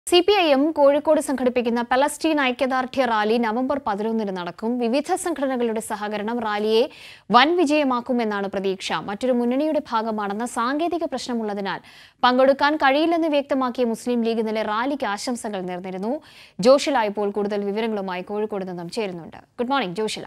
C P I M Kozhikode സംഘടിപ്പിക്കുന്ന Palestine ഐക്യദാർഢ്യ rally November പതിനൊന്നിന് നടക്കും വിവിധ സംഘടനകളുടെ സഹകരണം റാലിയെ വൻ വിജയമാക്കുമെന്നാണ് പ്രതീക്ഷ മറ്റൊരു മുന്നണിയുടെ ഭാഗമാണെന്ന സാങ്കേതിക പ്രശ്നമുള്ളതിനാൽ പങ്കെടുക്കാൻ കഴിയില്ലെന്ന് വ്യക്തമാക്കിയ മുസ്ലിം ലീഗ് ഇന്നലെ റാലിക്ക് ആശംസകൾ നേർന്നിരുന്നു ജോഷില ഇപ്പോൾ കൂടുതൽ വിവരങ്ങളുമായി കോഴിക്കോട് നിന്നും ചേരുന്നുണ്ട് good morning Joshila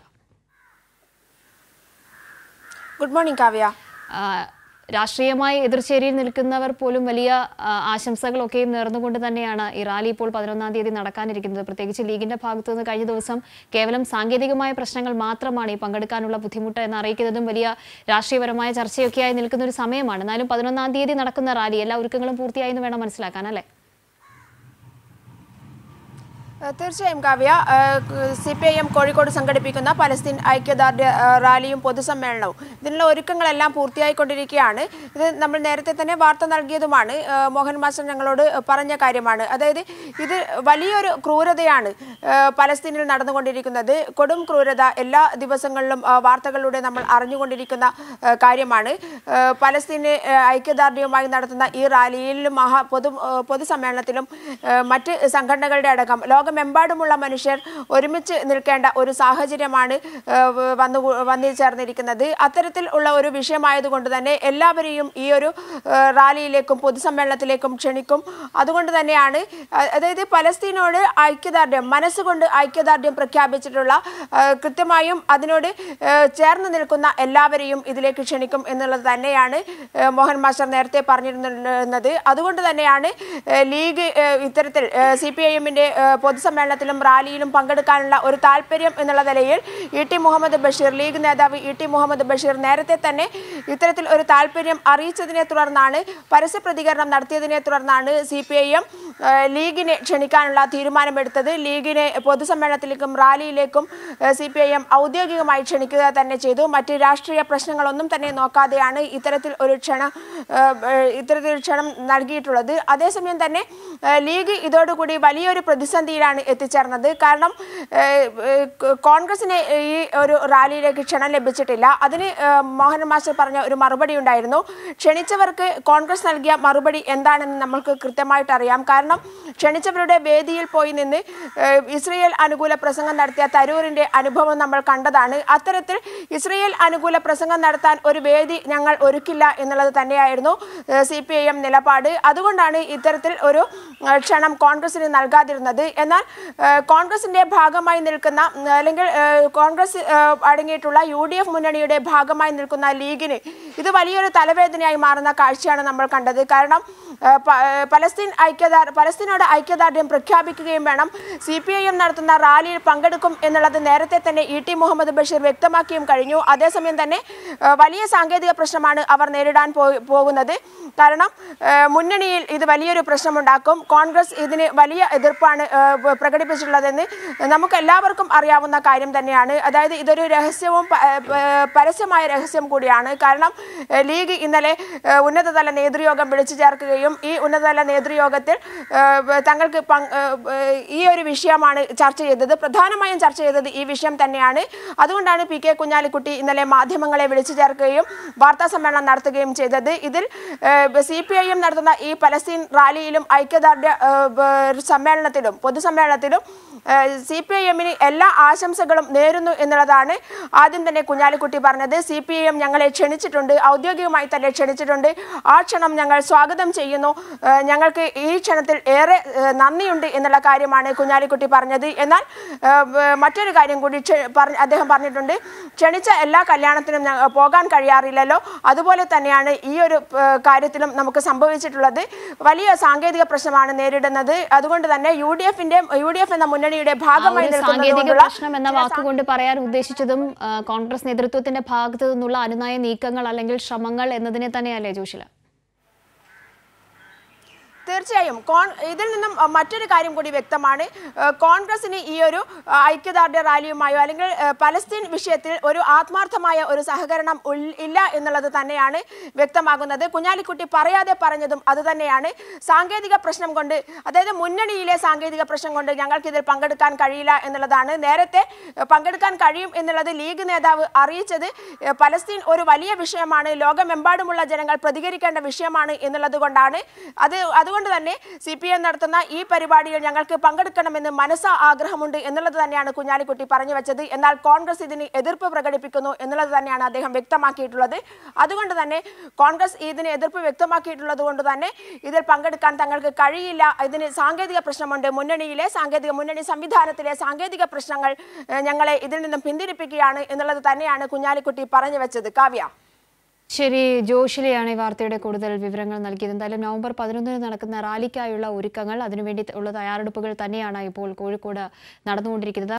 good morning Kavya ആ, രാഷ്ട്രീയമായി എതിർചേരിയിൽ നിൽക്കുന്നവർ പോലും വലിയ ആ, ആശംസകളൊക്കെയും നേർന്നുകൊണ്ട് തന്നെയാണ് ഈ റാലി ഇപ്പോൾ പതിനൊന്നാം തീയതി നടക്കാനിരിക്കുന്നത് പ്രത്യേകിച്ച് ലീഗിന്റെ ഭാഗത്തു നിന്ന് കഴിഞ്ഞ ദിവസം കേവലം സാങ്കേതികമായ പ്രശ്നങ്ങൾ മാത്രമാണ് ഈ പങ്കെടുക്കാനുള്ള ബുദ്ധിമുട്ട് എന്ന് അറിയിക്കുന്നതും വലിയ രാഷ്ട്രീയപരമായ ചർച്ചയൊക്കെയായി നിൽക്കുന്ന ഒരു സമയമാണ് എന്നാലും പതിനൊന്നാം തീയതി നടക്കുന്ന റാലി എല്ലാ ഒരുക്കങ്ങളും പൂർത്തിയായി എന്ന് വേണം മനസ്സിലാക്കാൻ അല്ലേ ഏഹ് തീർച്ചയായും Kavya C P I M Kozhikode സംഘടിപ്പിക്കുന്ന പലസ്തീൻ ഐക്യദാർഢ്യ ഏഹ് റാലിയും പൊതുസമ്മേളനവും ഇതിനുള്ള ഒരുക്കങ്ങളെല്ലാം പൂർത്തിയായിക്കൊണ്ടിരിക്കുകയാണ് ഇത് നമ്മൾ നേരത്തെ തന്നെ വാർത്ത നൽകിയതുമാണ് ഏഹ് മോഹൻ മാസ്റ്റർ ഞങ്ങളോട് പറഞ്ഞ കാര്യമാണ് അതായത് ഇത് വലിയൊരു ക്രൂരതയാണ് ഏഹ് പലസ്തീനിൽ നടന്നുകൊണ്ടിരിക്കുന്നത് കൊടും ക്രൂരത എല്ലാ ദിവസങ്ങളിലും ഏഹ് വാർത്തകളിലൂടെ നമ്മൾ അറിഞ്ഞുകൊണ്ടിരിക്കുന്ന ഏഹ് കാര്യമാണ് ഏഹ് പലസ്തീന് ഏഹ് ഐക്യദാർഢ്യവുമായി നടത്തുന്ന ഈ റാലിയിലും മഹാ പൊതു ഏഹ് പൊതുസമ്മേളനത്തിലും ഏഹ് മറ്റ് സംഘടനകളുടെ അടക്കം ലോകമെമ്പാടുമുള്ള മനുഷ്യർ ഒരുമിച്ച് നിൽക്കേണ്ട ഒരു സാഹചര്യമാണ് ഏഹ് വ- വന്നു വന്നു ചേർന്നിരിക്കുന്നത് അത്തരത്തിൽ ഉള്ള ഒരു വിഷയമായതുകൊണ്ട് തന്നെ എല്ലാവരെയും ഈ ഒരു ഏഹ് റാലിയിലേക്കും പൊതുസമ്മേളനത്തിലേക്കും ക്ഷണിക്കും അതുകൊണ്ട് തന്നെയാണ് അ- അതായത് പലസ്തീനോട് ഐക്യദാർഢ്യം മനസ്സുകൊണ്ട് ഐക്യദാർഢ്യം പ്രഖ്യാപിച്ചിട്ടുള്ള ഏഹ് കൃത്യമായും അതിനോട് ഏഹ് ചേർന്ന് നിൽക്കുന്ന എല്ലാവരെയും ഇതിലേക്ക് ക്ഷണിക്കും എന്നുള്ളത് തന്നെയാണ് ഏഹ് മോഹൻ മാസ്റ്റർ നേരത്തെ പറഞ്ഞിരുന്നത് അതുകൊണ്ട് തന്നെയാണ് ഏഹ് ലീഗ് ഏഹ് ഇത്തരത്തിൽ സി പി ഐ എമ്മിന്റെ പൊതുസമ്മേളനത്തിലും റാലിയിലും പങ്കെടുക്കാനുള്ള ഒരു താല്പര്യം എന്നുള്ള നിലയിൽ E T Muhammad Basheer League നേതാവ് ഇ ടി മുഹമ്മദ് ബഷീർ നേരത്തെ തന്നെ ഇത്തരത്തിൽ ഒരു താല്പര്യം അറിയിച്ചതിനെ തുടർന്നാണ് പരസ്യ പ്രതികരണം നടത്തിയതിനെ തുടർന്നാണ് സി പി ഐ എം ലീഗിനെ ക്ഷണിക്കാനുള്ള തീരുമാനമെടുത്തത് ലീഗിനെ പൊതുസമ്മേളനത്തിലേക്കും റാലിയിലേക്കും സി പി ഐ എം ഔദ്യോഗികമായി ക്ഷണിക്കുക തന്നെ ചെയ്തു മറ്റ് രാഷ്ട്രീയ പ്രശ്നങ്ങളൊന്നും തന്നെ നോക്കാതെയാണ് ഇത്തരത്തിൽ ഒരു ക്ഷണം ഏഹ്, ഏഹ്, ഇത്തരത്തിൽ ഒരു ക്ഷണം നൽകിയിട്ടുള്ളത് അതേസമയം തന്നെ ഏഹ്, ലീഗ് ഇതോടുകൂടി വലിയൊരു പ്രതിസന്ധിയിലാണ് എത്തിച്ചേർന്നത് കാരണം ഏഹ്, ഏഹ്, കോൺഗ്രസിന് ഈ ഒരു റാലിയിലേക്ക് ക്ഷണം ലഭിച്ചിട്ടില്ല അതിന് ഏഹ്, മോഹൻ മാസ്റ്റർ പറഞ്ഞ ഒരു മറുപടി ഉണ്ടായിരുന്നു ക്ഷണിച്ചവർക്ക് കോൺഗ്രസ് നൽകിയ മറുപടി എന്താണെന്ന് നമ്മൾക്ക് കൃത്യമായിട്ട് അറിയാം കാരണം ക്ഷണിച്ചവരുടെ വേദിയിൽ പോയി നിന്ന് ഏഹ്, ഇസ്രയേൽ അനുകൂല പ്രസംഗം നടത്തിയ തരൂരിന്റെ അനുഭവം നമ്മൾ കണ്ടതാണ് അത്തരത്തിൽ ഇസ്രയേൽ അനുകൂല പ്രസംഗം നടത്താൻ ഒരു വേദി ഞങ്ങൾ ഒരുക്കില്ല എന്നുള്ളത് തന്നെയായിരുന്നു സി പി ഐ എം നിലപാട് അതുകൊണ്ടാണ് ഇത്തരത്തിൽ ഒരു ഏഹ്, ക്ഷണം കോൺഗ്രസിന് നൽകാതിരുന്നത് എന്നാൽ ഏഹ്, കോൺഗ്രസിന്റെ ഭാഗമായി നിൽക്കുന്ന ഉം, അല്ലെങ്കിൽ ഏഹ്, കോൺഗ്രസ് ഏഹ്, അടങ്ങിയിട്ടുള്ള യു ഡി എഫ് മുന്നണിയുടെ ഭാഗമായി നിൽക്കുന്ന ലീഗിന് ഇത് വലിയൊരു തലവേദനയായി മാറുന്ന കാഴ്ചയാണ് നമ്മൾ കണ്ടത് കാരണം ഏഹ്, പ- ഏഹ്, പലസ്തീൻ ഐക്യദാ പലസ്തീനോട് ഐക്യദാർഢ്യം പ്രഖ്യാപിക്കുകയും വേണം സി പി ഐ എം നടത്തുന്ന റാലിയിൽ പങ്കെടുക്കും എന്നുള്ളത് നേരത്തെ തന്നെ ഇ ടി മുഹമ്മദ് ബഷീർ വ്യക്തമാക്കിയും കഴിഞ്ഞു അതേസമയം തന്നെ ഏഹ്, വലിയ സാങ്കേതിക പ്രശ്നമാണ് അവർ നേരിടാൻ പോ- പോകുന്നത് കാരണം ഏഹ്, മുന്നണിയിൽ ഇത് വലിയൊരു പ്രശ്നമുണ്ടാക്കും കോൺഗ്രസ് ഇതിന് വലിയ എതിർപ്പാണ് ഏഹ്, പ- പ്രകടിപ്പിച്ചിട്ടുള്ളതെന്ന് നമുക്ക് എല്ലാവർക്കും അറിയാവുന്ന കാര്യം തന്നെയാണ് അതായത് ഇതൊരു രഹസ്യവും പ- ഏഹ്, പ- പരസ്യമായ രഹസ്യം കൂടിയാണ് കാരണം ഏഹ്, ലീഗ് ഇന്നലെ ഏഹ്, ഉന്നതതല നേതൃയോഗം വിളിച്ചു ചേർക്കുകയും ഈ ഉന്നതതല നേതൃയോഗത്തിൽ ഏഹ്, തങ്ങൾക്ക് പങ്ക്- ഏഹ്, ഏഹ്, ഈ ഒരു വിഷയമാണ് ചർച്ച ചെയ്തത് പ്രധാനമായും ചർച്ച ചെയ്തത് ഈ വിഷയം തന്നെയാണ് അതുകൊണ്ടാണ് പി കെ കുഞ്ഞാലിക്കുട്ടി ഇന്നലെ മാധ്യമങ്ങളെ വിളിച്ചു ചേർക്കുകയും വാർത്താ സമ്മേളനം നടത്തുകയും ചെയ്തത് ഇതിൽ സി പി ഐ എം നടത്തുന്ന ഈ പലസ്തീൻ റാലിയിലും ഐക്യദാർഢ്യ ഏഹ്, ബ- സമ്മേളനത്തിലും പൊതുസമ്മേളനത്തിലും സി പി ഐ എമ്മിന് എല്ലാ ആശംസകളും നേരുന്നു എന്നുള്ളതാണ് ആദ്യം തന്നെ കുഞ്ഞാലിക്കുട്ടി പറഞ്ഞത് സി പി ഐ എം ഞങ്ങളെ ക്ഷണിച്ചിട്ടുണ്ട് ഔദ്യോഗികമായി തന്നെ ക്ഷണിച്ചിട്ടുണ്ട് ആ ക്ഷണം ഞങ്ങൾ സ്വാഗതം ചെയ്യുന്നു ഏഹ്, ഞങ്ങൾക്ക് ഈ ക്ഷണത്തിൽ ഏറെ ഏഹ്, നന്ദിയുണ്ട് എന്നുള്ള കാര്യമാണ് കുഞ്ഞാലിക്കുട്ടി പറഞ്ഞത് എന്നാൽ ഏഹ്, വ- മറ്റൊരു കാര്യം കൂടി ക്ഷ- പറഞ്ഞ- അദ്ദേഹം പറഞ്ഞിട്ടുണ്ട് ക്ഷണിച്ച എല്ലാ കല്യാണത്തിനും ഞങ്ങ- പോകാൻ കഴിയാറില്ലല്ലോ അതുപോലെ തന്നെയാണ് ഈ ഒരു ഏഹ്, കാര്യത്തിലും നമുക്ക് സംഭവിച്ചിട്ടുള്ളത് വലിയ സാങ്കേതിക പ്രശ്നമാണ് നേരിടുന്നത് അതുകൊണ്ട് തന്നെ യു ഡി എഫിന്റെ യു ഡി എഫ് എന്ന മുന്നണിയുടെ ആ ഭാഗമായി ഒരു സാങ്കേതിക നിൽക്കുന്നതുകൊണ്ടുള്ള പ്രശ്നം എന്ന വാക്കുകൊണ്ട് പറയാൻ ഉദ്ദേശിച്ചതും ആ, കോൺഗ്രസ് നേതൃത്വത്തിന്റെ ഭാഗത്തു നിന്നുള്ള അനുനയ നീക്കങ്ങൾ അല്ലെങ്കിൽ ശ്രമങ്ങൾ എന്നതിനെ തന്നെയല്ലേ ജോഷില തീർച്ചയായും കോൺ ഇതിൽ നിന്നും അഹ്, മറ്റൊരു കാര്യം കൂടി വ്യക്തമാണ് അഹ്, കോൺഗ്രസിന് ഈ ഒരു അഹ്, ഐക്യദാർഢ്യ റാലിയുമായോ അല്ലെങ്കിൽ അഹ്, പലസ്തീൻ വിഷയത്തിൽ ഒരു ആത്മാർത്ഥമായ ഒരു സഹകരണം ഉൾ- ഇല്ല എന്നുള്ളത് തന്നെയാണ് വ്യക്തമാകുന്നത് കുഞ്ഞാലിക്കുട്ടി പറയാതെ പറഞ്ഞതും അത് തന്നെയാണ് സാങ്കേതിക പ്രശ്നം കൊണ്ട് അതായത് മുന്നണിയിലെ സാങ്കേതിക പ്രശ്നം കൊണ്ട് ഞങ്ങൾക്ക് ഇതിൽ പങ്കെടുക്കാൻ കഴിയില്ല എന്നുള്ളതാണ് നേരത്തെ അഹ്, പങ്കെടുക്കാൻ കഴിയും എന്നുള്ളത് ലീഗ് നേതാവ് അറിയിച്ചത് അഹ്, പലസ്തീൻ ഒരു വലിയ വിഷയമാണ് ലോകമെമ്പാടുമുള്ള ജനങ്ങൾ പ്രതികരിക്കേണ്ട വിഷയമാണ് എന്നുള്ളത് കൊണ്ടാണ് അത് അതുകൊണ്ട് അതുകൊണ്ട് തന്നെ സി പി എം നടത്തുന്ന ഈ പരിപാടിയിൽ ഞങ്ങൾക്ക് പങ്കെടുക്കണമെന്ന് മനസ്സ ആഗ്രഹമുണ്ട് എന്നുള്ളത് തന്നെയാണ് കുഞ്ഞാലിക്കുട്ടി പറഞ്ഞു വെച്ചത് എന്നാൽ കോൺഗ്രസ് ഇതിന് എതിർപ്പ് പ്രകടിപ്പിക്കുന്നു എന്നുള്ളത് തന്നെയാണ് അദ്ദേഹം വ്യക്തമാക്കിയിട്ടുള്ളത് അതുകൊണ്ട് തന്നെ കോൺഗ്രസ് ഇതിന് എതിർപ്പ് വ്യക്തമാക്കിയിട്ടുള്ളത് കൊണ്ട് തന്നെ ഇതിൽ പങ്കെടുക്കാൻ തങ്ങൾക്ക് കഴിയില്ല ഇതിന് സാങ്കേതിക പ്രശ്നമുണ്ട് മുന്നണിയിലെ സാങ്കേതിക മുന്നണി സംവിധാനത്തിലെ സാങ്കേതിക പ്രശ്നങ്ങൾ ഏഹ്, ഞങ്ങളെ ഇതിൽ നിന്നും പിന്തിരിപ്പിക്കുകയാണ് എന്നുള്ളത് തന്നെയാണ് കുഞ്ഞാലിക്കുട്ടി പറഞ്ഞു വെച്ചത് കാവ്യ ശരി ജോഷിലെയാണ് ഈ വാർത്തയുടെ കൂടുതൽ വിവരങ്ങൾ നൽകിയത് എന്തായാലും നവംബർ പതിനൊന്നിന് നടക്കുന്ന റാലിക്കായുള്ള ഒരുക്കങ്ങൾ അതിനുവേണ്ടി ഉള്ള തയ്യാറെടുപ്പുകൾ തന്നെയാണ് ഇപ്പോൾ കോഴിക്കോട് നടന്നുകൊണ്ടിരിക്കുന്നത്